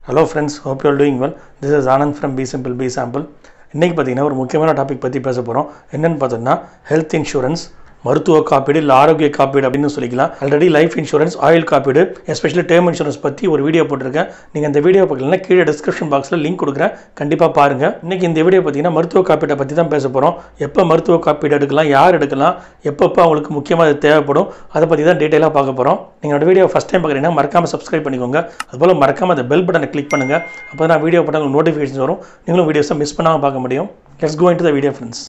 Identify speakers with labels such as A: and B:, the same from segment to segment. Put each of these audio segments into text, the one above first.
A: hello friends hope you're doing well this is Anand from B simple B sample இன்றைக்கி பார்த்தீங்கன்னா ஒரு முக்கியமான topic பற்றி பேச போகிறோம் என்னென்னு பார்த்தோம்னா ஹெல்த் இன்சூரன்ஸ் மருத்துவ காப்பீடு இல்லை ஆரோக்கிய காப்பீடு அப்படின்னு சொல்லிக்கலாம் ஆல்ரெடி லைஃப் இன்சூரன்ஸ் ஆயில் காப்பீடு எஸ்பெஷலி டேர்ம் இன்சூரன்ஸ் பற்றி ஒரு வீடியோ போட்டிருக்கேன் நீங்கள் இந்த வீடியோ பார்க்கலன்னா கீழே டிஸ்கிரிப்ஷன் பாக்ஸில் லிங்க் கொடுக்குறேன் கண்டிப்பாக பாருங்கள் இன்றைக்கி இந்த வீடியோ பார்த்தீங்கன்னா மருத்துவ காப்பீட்டை பற்றி தான் பேச போகிறோம் எப்போ மருத்துவ காப்பீடு எடுக்கலாம் யார் எடுக்கலாம் எப்பப்போ அவங்களுக்கு முக்கியமாக அது தேவைப்படும் அதை பற்றி தான் டீட்டெயிலாக பார்க்க போகிறோம் நீங்கள் என்னோட வீடியோ ஃபஸ்ட் டைம் பார்க்குறீங்கன்னா மறக்காமல் சப்ஸ்கிரைப் பண்ணிக்கோங்க அதுபோல் மறக்காமல் அந்த பெல் பட்டனை கிளிக் பண்ணுங்கள் அப்போ நான் வீடியோ போட்டால் உங்களுக்கு நோட்டிஃபிகேஷன் வரும் நீங்களும் வீடியோஸை மிஸ் பண்ணாமல் பார்க்க முடியும் let's go into the video friends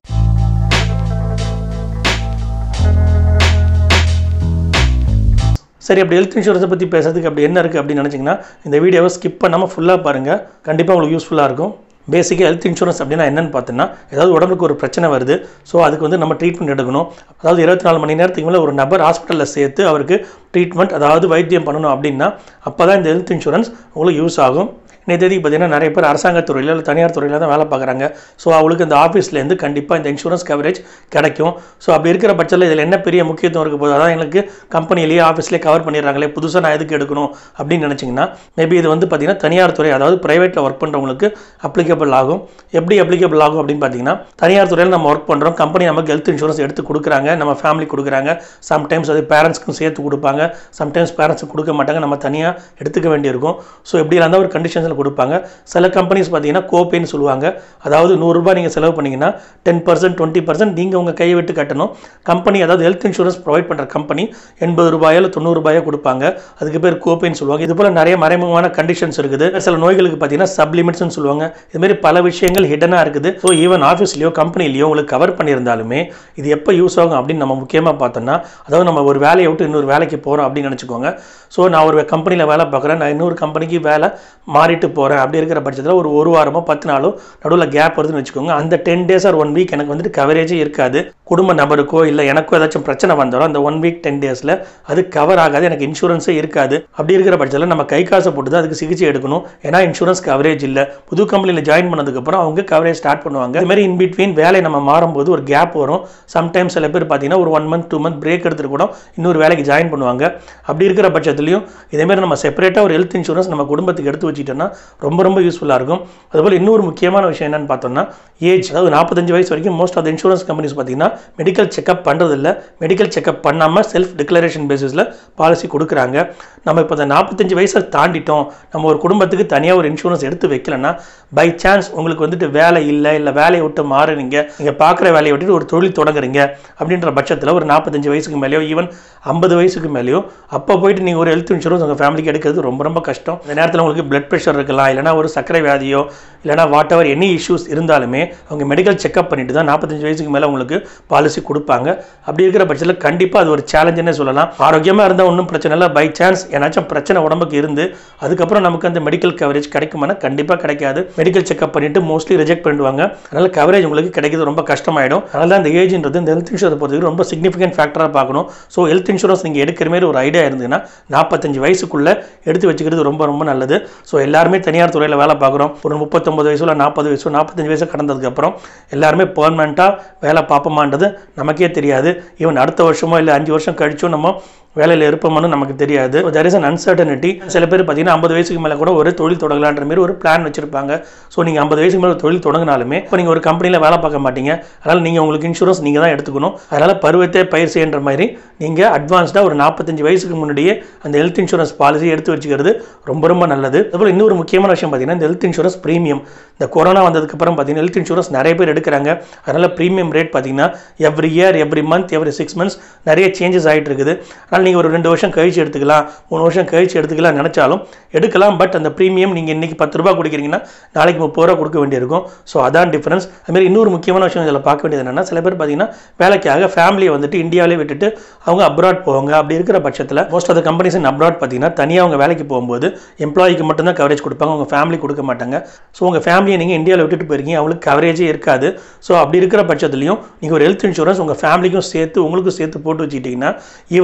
A: சரி அப்படி ஹெல்த் இன்சூரன்ஸை பற்றி பேசுறதுக்கு அப்படி என்ன இருக்குது அப்படின்னு நினச்சிங்கன்னா இந்த வீடியோவை ஸ்கிப் பண்ணாமல் ஃபுல்லாக பாருங்கள் கண்டிப்பாக உங்களுக்கு யூஸ்ஃபுல்லாக இருக்கும் பேசிக்காக ஹெல்த் இன்சூரன்ஸ் அப்படின்னா என்னன்னு பார்த்தோன்னா ஏதாவது உடம்புக்கு ஒரு பிரச்சனை வருது ஸோ அதுக்கு வந்து நம்ம ட்ரீட்மெண்ட் எடுக்கணும் அதாவது இருபத்தி நாலு மணி நேரத்துக்கு மேலே ஒரு நபர் ஹாஸ்பிட்டலில் சேர்த்து அவருக்கு ட்ரீட்மெண்ட் அதாவது வைத்தியம் பண்ணணும் அப்படின்னா அப்போ தான் இந்த ஹெல்த் இன்சூரன்ஸ் உங்களுக்கு யூஸ் ஆகும் இன்னைக்கு தேதிக்கு பார்த்தீங்கன்னா நிறைய பேர் அரசாங்கத் துறையில் இல்லை தனியார் துறையில் தான் வேலை பார்க்குறாங்க ஸோ அவங்களுக்கு இந்த ஆஃபீஸ்லேருந்து கண்டிப்பாக இந்த இன்சூரன்ஸ் கவரேஜ் கிடைக்கும் ஸோ அப்படி இருக்கிற பட்சத்தில் இதில் என்ன பெரிய முக்கியத்துவம் இருக்க போது அதான் எனக்கு கம்பெனிலேயே ஆஃபீஸ்லேயே கவர் பண்ணிடுறாங்களே புதுசாக நான் எதுக்கு எடுக்கணும் அப்படின்னு நினச்சிங்கன்னா மேபி இது வந்து பார்த்தீங்கன்னா தனியார் துறை அதாவது ப்ரைவேட்டில் ஒர்க் பண்ணுறவங்களுக்கு அப்ளிகபிள் ஆகும் எப்படி அப்ளிகபிள் ஆகும் அப்படின்னு பார்த்தீங்கன்னா தனியார் துறையில் நம்ம ஒர்க் பண்ணுறோம் கம்பெனி நமக்கு ஹெல்த் இன்சூரன்ஸ் எடுத்து கொடுக்குறாங்க நம்ம ஃபேமிலி கொடுக்குறாங்க சம்டைம்ஸ் அது பேரண்ட்ஸ்க்கும் சேர்த்து கொடுப்பாங்க சம்டைம்ஸ் பேரண்ட்ஸுக்கு கொடுக்க மாட்டாங்க நம்ம தனியாக எடுத்துக்க வேண்டியிருக்கும் ஸோ இப்படி இருந்தால் ஒரு கண்டிஷன்ஸில் கொடுப்பாங்க சில கம்பெனிஸ் பார்த்தீங்கன்னா கோப்பேன்னு சொல்லுவாங்க அதாவது நூறுரூபா நீங்கள் செலவு பண்ணீங்கன்னா டென் பர்சன்ட் டுவெண்ட்டி பர்சன்ட் நீங்கள் உங்கள் கையை விட்டு கட்டணும் கம்பெனி அதாவது ஹெல்த் இன்சூரன்ஸ் ப்ரொவைட் பண்ணுற கம்பெனி எண்பது ரூபாயோ இல்லை தொண்ணூறு ரூபாயோ கொடுப்பாங்க அதுக்கு பேர் கோப்பேன்னு சொல்லுவாங்க இது போல் நிறைய மறைமுகமான கண்டிஷன்ஸ் இருக்குது சில நோய்களுக்கு பார்த்தீங்கன்னா சப்ளிமெண்ட்ஸ்னு சொல்லுவாங்க இதுமாரி பல விஷயங்கள் ஹிடனாக இருக்குது ஸோ ஈவன் ஆஃபீஸ்லையோ கம்பெனிலையோ உங்களுக்கு கவர் பண்ணியிருந்தாலுமே இது எப்போ யூஸ் ஆகும் அப்படின்னு நம்ம முக்கியமாக பார்த்தோம்னா அதாவது நம்ம ஒரு வேலையை விட்டு இன்னொரு வேலைக்கு போகிறோம் அப்படின்னு நினச்சிக்கோங்க ஸோ நான் ஒரு கம்பெனியில் வேலை பார்க்குறேன் நான் இன்னொரு கம்பெனிக்கு வேலை மாறிட்டு போகிறேன் அப்படி இருக்கிற பட்சத்தில் ஒரு ஒரு வாரமோ பத்து நாளோ நடுவில் கேப் வருதுன்னு வச்சுக்கோங்க அந்த ten days or one week எனக்கு வந்துட்டு கவரேஜே இருக்காது குடும்ப நபருக்கோ இல்லை எனக்கோ ஏதாச்சும் பிரச்சனை வந்தாலும் அந்த ஒன் வீக் டென் டேஸில் அது கவர் ஆகாது எனக்கு இன்சூரன்ஸே இருக்காது அப்படி இருக்கிற பட்சத்தில் நம்ம கை காசை போட்டு தான் அதுக்கு சிகிச்சை எடுக்கணும் ஏன்னா இன்சூரன்ஸ் கவரேஜ் இல்லை புது கம்பெனியில் ஜாயின் பண்ணதுக்கப்புறம் அவங்க கவரேஜ் ஸ்டார்ட் பண்ணுவாங்க இது மாதிரி இன் பிட்வீன் வேலை நம்ம மாறும்போது ஒரு கேப் வரும் சம்டைம்ஸ் சில பேர் பார்த்தீங்கன்னா ஒரு one month two month break எடுத்துட்டு கூட இன்னொரு வேலைக்கு ஜாயின் பண்ணுவாங்க அப்படி இருக்கிற பட்சத்துலையும் இதேமாரி நம்ம செப்பரேட்டாக ஒரு ஹெல்த் இன்சூரன்ஸ் நம்ம குடும்பத்துக்கு எடுத்து வச்சுட்டோம்னா ரொம்ப ரொம்ப யூஸ்ஃபுல்லாக இருக்கும் அதுபோல் இன்னொரு முக்கியமான விஷயம் என்னன்னு பார்த்தோம்னா ஏஜ் அதாவது நாற்பத்தஞ்சு வயசு வரைக்கும் most of the insurance companies பார்த்தீங்கன்னா மெடிக்கல் செக்அப் பண்ணுறதில்ல மெடிக்கல் செக்அப் பண்ணாமல் செல்ஃப் டிக்ளரேஷன் பேசிஸில் பாலிசி கொடுக்குறாங்க நம்ம இப்போ இந்த நாற்பத்தஞ்சு வயசை தாண்டிட்டோம் நம்ம ஒரு குடும்பத்துக்கு தனியாக ஒரு இன்சூரன்ஸ் எடுத்து வைக்கலன்னா பை சான்ஸ் உங்களுக்கு வந்துட்டு வேலை இல்லை இல்லை வேலையை விட்டு மாறுறீங்க நீங்கள் பார்க்குற வேலையை விட்டுட்டு ஒரு தொழில் தொடங்குறீங்க அப்படின்ற பட்சத்தில் ஒரு நாற்பத்தஞ்சு வயசுக்கு மேலேயோ ஈவன் ஐம்பது வயசுக்கு மேலேயோ அப்போ போயிட்டு நீங்கள் ஒரு ஹெல்த் இன்சூரன்ஸ் உங்கள் ஃபேமிலிக்கு எடுக்கிறது ரொம்ப ரொம்ப கஷ்டம் இந்த நேரத்தில் உங்களுக்கு பிளட் ப்ரெஷர் இருக்கலாம் இல்லைனா ஒரு சர்க்கரை வியாதியோ இல்லைனா வாட் எவர் எனி இஷ்யூஸ் இருந்தாலுமே அவங்க மெடிக்கல் செக்அப் பண்ணிட்டு தான் நாற்பத்தஞ்சு வயசுக்கு மேலே உங்களுக்கு பாலிசி கொடுப்பாங்க அப்படி இருக்கிற பட்சத்தில் கண்டிப்பாக அது ஒரு சேலஞ்சுன்னே சொல்லலாம் ஆரோக்கியமாக இருந்தால் ஒன்றும் பிரச்சனை இல்லை பை சான்ஸ் ஏன்னாச்சும் பிரச்சனை உடம்புக்கு இருந்து அதுக்கப்புறம் நமக்கு அந்த மெடிக்கல் கவரேஜ் கிடைக்குமானா கண்டிப்பாக கிடைக்காது மெடிக்கல் செக்அப் பண்ணிட்டு மோஸ்ட்லி ரிஜெக்ட் பண்ணிடுவாங்க அதனால் கவரேஜ் உங்களுக்கு கிடைக்கிறது ரொம்ப கஷ்டமாயிடும் அதனால அந்த ஏஜ்ன்றது இந்த ஹெல்த் இன்சூரன்ஸ் பொறுத்தவரைக்கும் ரொம்ப சிக்னிஃபிகன்ட் ஃபேக்டராக பார்க்கணும் ஸோ ஹெல்த் இன்சூரன்ஸ் நீங்கள் எடுக்கிற மாதிரி ஒரு ஐடியா இருந்ததுன்னா நாற்பத்தஞ்சு வயசுக்குள்ளே எடுத்து வச்சுக்கிறது ரொம்ப ரொம்ப நல்லது ஸோ எல்லாருமே தனியார் துறையில் வேலை பார்க்குறோம் ஒரு முப்பத்தொம்பது வயசு இல்லை நாற்பது வயசு நாற்பத்தஞ்சு வயசு கடந்ததுக்கப்புறம் எல்லாருமே பெர்மனண்ட்டாக வேலை பார்ப்போமான்றது நமக்கே தெரியாது ஈவன் அடுத்த வருஷமோ இல்லை அஞ்சு வருஷம் கழிச்சும் நம்ம வேலையில் இருப்போம்னு நமக்கு தெரியாது தெர் இஸ் அன் அன்சர்டனிட்டி சில பேர் பார்த்தீங்கன்னா ஐம்பது வயசுக்கு மேலே கூட ஒரு தொழில் தொடங்கலான்ற மாதிரி ஒரு பிளான் வச்சிருப்பாங்க ஸோ நீங்கள் ஐம்பது வயசுக்கு மேலே தொழில் தொடங்கினாலுமே இப்போ நீங்கள் ஒரு கம்பெனியில் வேலை பார்க்க மாட்டீங்க அதனால் நீங்கள் உங்களுக்கு இன்சூரன்ஸ் நீங்கள் தான் எடுத்துக்கணும் அதனால் பருவத்தை பயிர் செய்யன்ற மாதிரி நீங்கள் அட்வான்ஸ்டாக ஒரு நாற்பத்தஞ்சு வயசுக்கு முன்னாடியே அந்த ஹெல்த் இன்சூரன்ஸ் பாலிசி எடுத்து வச்சுக்கிறது ரொம்ப ரொம்ப நல்லது அதுபோல் இன்னொரு முக்கியமான விஷயம் பார்த்தீங்கன்னா இந்த ஹெல்த் இன்சூரன்ஸ் ப்ரீமியம் இந்த கொரோனா வந்ததுக்கப்புறம் பார்த்தீங்கன்னா ஹெல்த் இன்சூரன்ஸ் நிறைய பேர் எடுக்கிறாங்க அதனால் ப்ரீமியம் ரேட் பார்த்தீங்கன்னா every year every month every six months நிறைய சேஞ்சஸ் ஆகிட்டு இருக்குது அதனால் நீங்கள் ஒரு ரெண்டு வருஷம் கழிச்சு எடுத்துக்கலாம் மூணு வருஷம் கழிச்சு எடுத்துக்கலாம் நினச்சாலும் எடுக்கலாம் பட் அந்த ப்ரீமியம் நீங்கள் இன்றைக்கி பத்து ரூபா கொடுக்குறீங்கன்னா நாளைக்கு முப்பது ரூபா கொடுக்க வேண்டியிருக்கும் ஸோ அதான் டிஃப்ரென்ஸ் அதுமாதிரி இன்னொரு முக்கியமான விஷயம் இதில் பார்க்க வேண்டியது என்னென்னா சில பேர் பார்த்தீங்கன்னா வேலைக்காக ஃபேமிலியை வந்துட்டு இந்தியாவிலே விட்டுட்டு அவங்க அப்ராட் போவாங்க அப்படி இருக்கிற பட்சத்தில் most of the companies in abroad பார்த்தீங்கன்னா தனியாக அவங்க வேலைக்கு போகும்போது எம்ப்ளாய்க்கு மட்டும்தான் கவரேஜ் கொடுப்பாங்க உங்கள் ஃபேமிலி கொடுக்க மாட்டாங்க ஸோ உங்கள் ஃபேமிலியை நீங்கள் இந்தியாவில் விட்டுட்டு போயிருக்கீங்க அவங்களுக்கு கவரேஜே இருக்காது ஸோ அப்படி இருக்கிற பட்சத்துலையும் நீங்கள் ஒரு ஹெல்த் இன்சூரன்ஸ் உங்கள் ஃபேமிலிக்கும் சேர்த்து உங்களுக்கும் சேர்த்து போட்டு வச்சுக்கிட்டிங்கன்னா ஈவன் தோ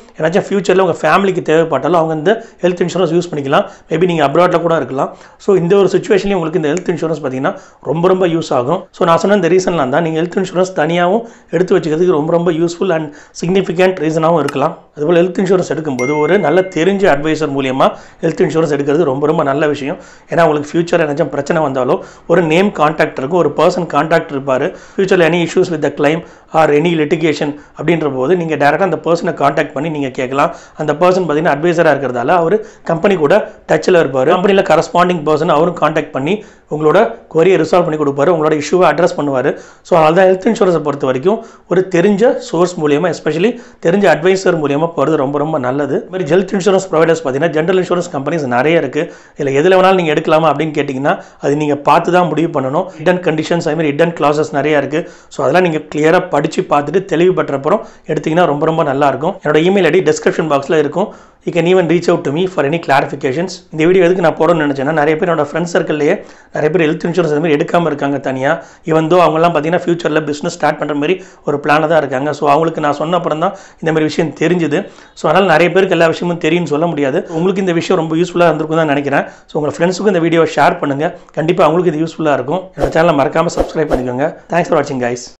A: ஏதாச்சும் ஃபியூச்சரில் உங்கள் ஃபேமிலிக்கு தேவைப்பட்டாலும் அவங்க இந்த ஹெல்த் இன்சூரன்ஸ் யூஸ் பண்ணிக்கலாம் மேபி நீங்கள் அப்ராட்டில் கூட இருக்கலாம் ஸோ இந்த ஒரு சுச்சுவேஷன்லையும் உங்களுக்கு இந்த ஹெல்த் இன்சூரன்ஸ் பார்த்தீங்கன்னா ரொம்ப ரொம்ப யூஸ் ஆகும் ஸோ நான் சொன்ன இந்த ரீசன்லாம் தான் நீங்கள் ஹெல்த் இன்சூரன்ஸ் தனியாகவும் எடுத்து வச்சுக்கிறதுக்கு ரொம்ப ரொம்ப யூஸ்ஃபுல் அண்ட் சிக்னிஃபிகண்ட் ரீசனாகவும் இருக்கலாம் அதுபோல் ஹெல்த் இன்சூரன்ஸ் எடுக்கும்போது ஒரு நல்ல தெரிஞ்ச அட்வைசர் மூலியமாக ஹெல்த் இன்சூரன்ஸ் எடுக்கிறது ரொம்ப ரொம்ப நல்ல விஷயம் ஏன்னா உங்களுக்கு ஃபியூச்சர் ஏதாச்சும் பிரச்சனை வந்தாலோ ஒரு நேம் கான்டாக்ட் இருக்கும் ஒரு பர்சன் கான்டாக்ட் இருப்பார் ஃபியூச்சரில் any issues with the claim or any litigation அப்படின்ற போது நீங்கள் டேரெக்டாக அந்த பர்சனை கான்டாக்ட் பண்ணி நீங்கள் கேட்கலாம் அந்த பர்சன் பார்த்தீங்கன்னா அட்வைசராக இருக்கிறதால அவர் கம்பெனி கூட டச்சில் இருப்பார் கம்பெனியில் கரஸ்பாண்டிங் பர்சன் அவரும் கான்டாக்ட் பண்ணி உங்களோட கொரியை ரிசால்வ் பண்ணி கொடுப்பாரு உங்களோட இஷ்யூவை அட்ரஸ் பண்ணுவார் ஸோ அதுதான் ஹெல்த் இன்சூரன்ஸை பொறுத்த வரைக்கும் ஒரு தெரிஞ்ச சோர்ஸ் மூலியமாக எஸ்பெஷலி தெரிஞ்ச அட்வைசர் மூலியமாக போகிறது ரொம்ப ரொம்ப நல்லது இது மாதிரி ஹெல்த் இன்சூரன்ஸ் ப்ரொவைடர்ஸ் பார்த்தீங்கன்னா ஜென்ரல் இன்சூரன்ஸ் கம்பெனிஸ் நிறைய இருக்குது இதில் எதில் வேணாலும் நீங்கள் எடுக்கலாமா அப்படின்னு கேட்டிங்கன்னா அது நீங்கள் பார்த்து தான் முடிவு பண்ணணும் ஹிடன் கண்டிஷன்ஸ் அதே மாதிரி ஹிடன் கிளாஸஸ் நிறைய இருக்குது ஸோ அதெல்லாம் நீங்கள் கிளியராக படித்து பார்த்துட்டு தெளிவு பெற்றப்புறம் எடுத்திங்கன்னா ரொம்ப ரொம்ப நல்லாயிருக்கும் என்னோட இமெயில் ஐடி டிஸ்கிரிப்ஷன் பாக்ஸில் இருக்கும் you can even reach out to me for any clarifications இந்த வீடியோ எதுக்கு நான் போடணும்னு நினச்சேன்னா நிறைய பேர் என்னோட ஃப்ரெண்ட்ஸ் சர்க்கிள்லேயே நிறைய பேர் ஹெல்த் இன்சூரன்ஸ் மாதிரி எடுக்காமல் இருக்காங்க தனியாக ஈவன் தோ அவங்கலாம் பார்த்தீங்கன்னா ஃபியூச்சரில் பிஸ்னஸ் ஸ்டார்ட் பண்ணுற மாதிரி ஒரு பிளானில் தான் இருக்காங்க ஸோ அவங்களுக்கு நான் சொன்ன அப்புறம் தான் இந்த மாதிரி விஷயம் தெரிஞ்சுது ஸோ அதனால் நிறைய பேருக்கு எல்லா விஷயமும் தெரியும்னு சொல்ல முடியாது உங்களுக்கு இந்த விஷயம் ரொம்ப யூஸ்ஃபுல்லாக இருந்திருக்கும் தான் நினைக்கிறேன் ஸோ உங்கள் ஃப்ரெண்ட்ஸுக்கும் இந்த வீடியோவை ஷேர் பண்ணுங்கள் கண்டிப்பாக அவங்களுக்கு இது யூஸ்ஃபுல்லாக இருக்கும் என்னோட சேனலை மறக்காமல் சப்ஸ்கிரைப் பண்ணிக்கோங்க தேங்க்ஸ் ஃபார் வாட்சிங் கைஸ்